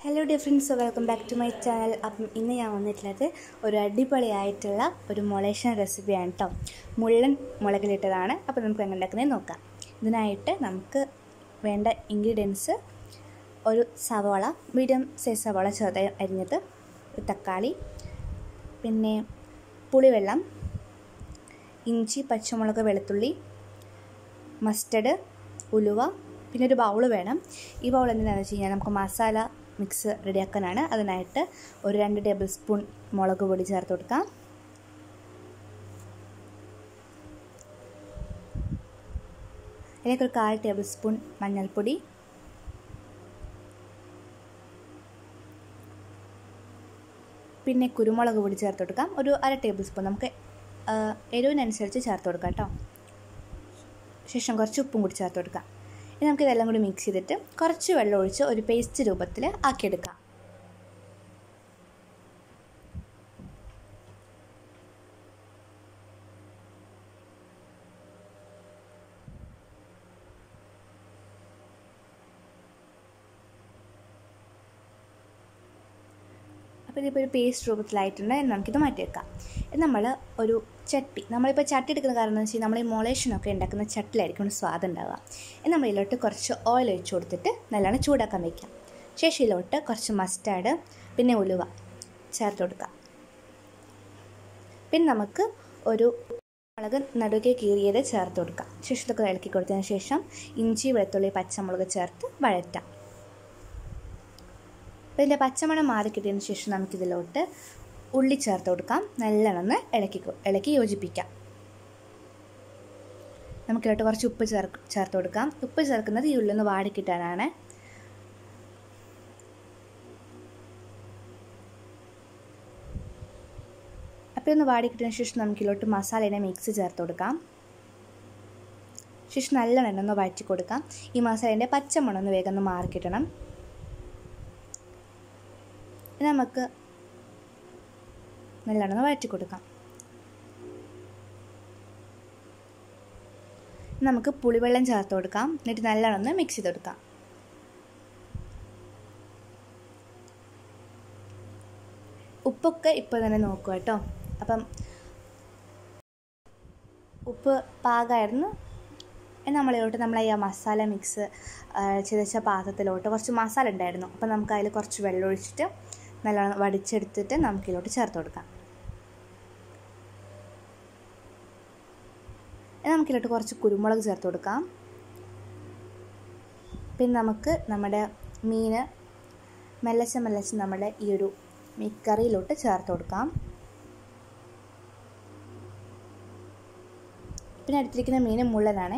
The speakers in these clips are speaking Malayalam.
hello dear friends welcome back to my channel അപ്പം ഇന്ന് ഞാൻ വന്നിട്ടുള്ളത് ഒരു അടിപൊളിയായിട്ടുള്ള ഒരു മൊളേഷൻ റെസിപ്പിയാണ് കേട്ടോ മുള്ളൻ മുളകിലിട്ടതാണ് അപ്പോൾ നമുക്ക് എങ്ങനെ ഉണ്ടാക്കുന്നത് നോക്കാം ഇതിനായിട്ട് നമുക്ക് വേണ്ട ഇൻഗ്രീഡിയൻസ് ഒരു സവാള മീഡിയം സൈസ് സവാള ചെറുതായി അരിഞ്ഞത് ഒരു തക്കാളി പിന്നെ പുളിവെള്ളം ഇഞ്ചി പച്ചമുളക് വെളുത്തുള്ളി മസ്റ്റർഡ് ഉലുവ പിന്നെ ഒരു ബൗൾ വേണം ഈ ബൗൾ എന്തിനാണെന്ന് വെച്ച് കഴിഞ്ഞാൽ നമുക്ക് മസാല മിക്സ് റെഡിയാക്കാനാണ് അതിനായിട്ട് ഒരു രണ്ട് ടേബിൾ സ്പൂൺ മുളക് പൊടി ചേർത്ത് കൊടുക്കാം അതിലേക്ക് ഒരു കാൽ ടേബിൾ സ്പൂൺ മഞ്ഞൾപ്പൊടി പിന്നെ കുരുമുളക് പൊടി ചേർത്ത് കൊടുക്കാം ഒരു അര ടേബിൾ സ്പൂൺ നമുക്ക് എരിവിനനുസരിച്ച് ചേർത്ത് കൊടുക്കാം കേട്ടോ ശേഷം കുറച്ച് ഉപ്പും കൂടി ചേർത്ത് കൊടുക്കാം ഇനി നമുക്ക് ഇതെല്ലാം കൂടി മിക്സ് ചെയ്തിട്ട് കുറച്ച് വെള്ളം ഒഴിച്ച് ഒരു പേസ്റ്റ് രൂപത്തിൽ ആക്കിയെടുക്കാം അപ്പോൾ ഇതിപ്പോൾ ഒരു പേസ്റ്റ് രൂപത്തിലായിട്ടുണ്ട് നമുക്കിത് മാറ്റി വെക്കാം ഇത് നമ്മൾ ഒരു ചട്ടി നമ്മളിപ്പോൾ ചട്ടി എടുക്കുന്ന കാരണം എന്ന് വെച്ചാൽ നമ്മൾ ഈ മൊളേഷനൊക്കെ ഉണ്ടാക്കുന്ന ചട്ടിലായിരിക്കും സ്വാദം ഉണ്ടാവുക ഇത് നമ്മൾ ഇതിലോട്ട് കുറച്ച് ഓയിൽ ഒഴിച്ച് കൊടുത്തിട്ട് നല്ലോണം ചൂടാക്കാൻ വയ്ക്കാം ശേഷം ഇതിലോട്ട് കുറച്ച് മസ്റ്റാർഡ് പിന്നെ ഉലുവ ചേർത്ത് കൊടുക്കാം പിന്നെ നമുക്ക് ഒരു മുളക് നടുകെ കീറിയത് ചേർത്ത് കൊടുക്കാം ശേഷം ഇതൊക്കെ ഇളക്കി കൊടുത്തതിന് ശേഷം ഇഞ്ചി വെളുത്തുള്ളി പച്ചമുളക് ചേർത്ത് വഴറ്റാം അപ്പോൾ ഇതിൻ്റെ പച്ചമണം മാറി കിട്ടിയതിന് ശേഷം നമുക്കിതിലോട്ട് ഉള്ളി ചേർത്ത് കൊടുക്കാം നല്ലോണം ഇളക്കി ഇളക്കി യോജിപ്പിക്കാം നമുക്കിലോട്ട് കുറച്ച് ഉപ്പ് ചേർ ചേർത്ത് കൊടുക്കാം ഉപ്പ് ചേർക്കുന്നത് ഈ ഉള്ളൊന്ന് വാടിക്കിട്ടാനാണ് അപ്പോൾ ഒന്ന് വാടിക്കിട്ടതിന് ശേഷം നമുക്കിലോട്ട് മസാലേനെ മിക്സ് ചേർത്ത് കൊടുക്കാം ശേഷം നല്ലോണം ഒന്ന് വഴറ്റി കൊടുക്കാം ഈ മസാലേൻ്റെ പച്ചമണം ഒന്ന് വേഗം ഒന്ന് മാറി കിട്ടണം നമുക്ക് നല്ലോണം വഴറ്റി കൊടുക്കാം നമുക്ക് പുളിവെള്ളം ചേർത്ത് കൊടുക്കാം എന്നിട്ട് നല്ലോണം മിക്സ് ചെയ്ത് കൊടുക്കാം ഉപ്പൊക്കെ ഇപ്പോൾ തന്നെ നോക്കുക കേട്ടോ അപ്പം ഉപ്പ് പാകമായിരുന്നു നമ്മളിലോട്ട് നമ്മൾ ഈ മസാല മിക്സ് ചിതച്ച പാത്രത്തിലോട്ട് കുറച്ച് മസാല ഉണ്ടായിരുന്നു അപ്പോൾ നമുക്ക് അതിൽ കുറച്ച് വെള്ളം ഒഴിച്ചിട്ട് നല്ലോണം വടിച്ചെടുത്തിട്ട് നമുക്കിതിലോട്ട് ചേർത്ത് കൊടുക്കാം നമുക്കിതിലോട്ട് കുറച്ച് കുരുമുളക് ചേർത്ത് കൊടുക്കാം പിന്നെ നമുക്ക് നമ്മുടെ മീൻ മെല്ലച്ച് മെല്ലച്ച് നമ്മുടെ ഈ ഒരു കറിയിലോട്ട് ചേർത്ത് കൊടുക്കാം പിന്നെ എടുത്തിരിക്കുന്ന മീൻ മുള്ളനാണ്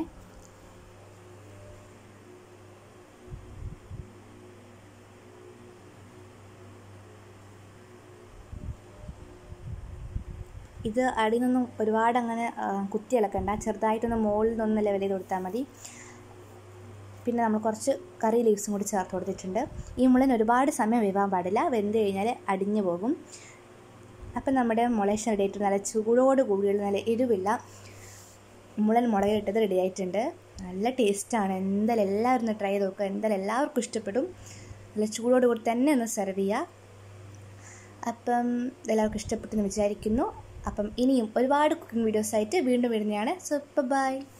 ഇത് അടിയിൽ നിന്നും ഒരുപാട് അങ്ങനെ കുത്തി ഇളക്കണ്ട ചെറുതായിട്ടൊന്ന് മുകളിൽ നിന്നൊന്ന് ലെവൽ ചെയ്ത് കൊടുത്താൽ മതി പിന്നെ നമ്മൾ കുറച്ച് കറി ലീവ്സും കൂടി ചേർത്ത് കൊടുത്തിട്ടുണ്ട് ഈ മുളൻ ഒരുപാട് സമയം വേവാൻ പാടില്ല വെന്ത് കഴിഞ്ഞാൽ അടിഞ്ഞു പോകും അപ്പം നമ്മുടെ മുളേഷൻ റെഡി ആയിട്ട് നല്ല ചൂടോട് കൂടിയുള്ള നല്ല എരിവില്ല മുളൻ മുളകിട്ടത് റെഡി ആയിട്ടുണ്ട് നല്ല ടേസ്റ്റാണ് എന്തായാലും എല്ലാവരും ഒന്ന് ട്രൈ ചെയ്ത് നോക്കുക എന്തായാലും എല്ലാവർക്കും ഇഷ്ടപ്പെടും നല്ല ചൂടോട് കൂടി തന്നെ ഒന്ന് സെർവ് ചെയ്യുക അപ്പം എല്ലാവർക്കും ഇഷ്ടപ്പെട്ടെന്ന് വിചാരിക്കുന്നു അപ്പം ഇനിയും ഒരുപാട് കുക്കിംഗ് വീഡിയോസ് ആയിട്ട് വീണ്ടും വരുന്നതാണ് സോ ബൈ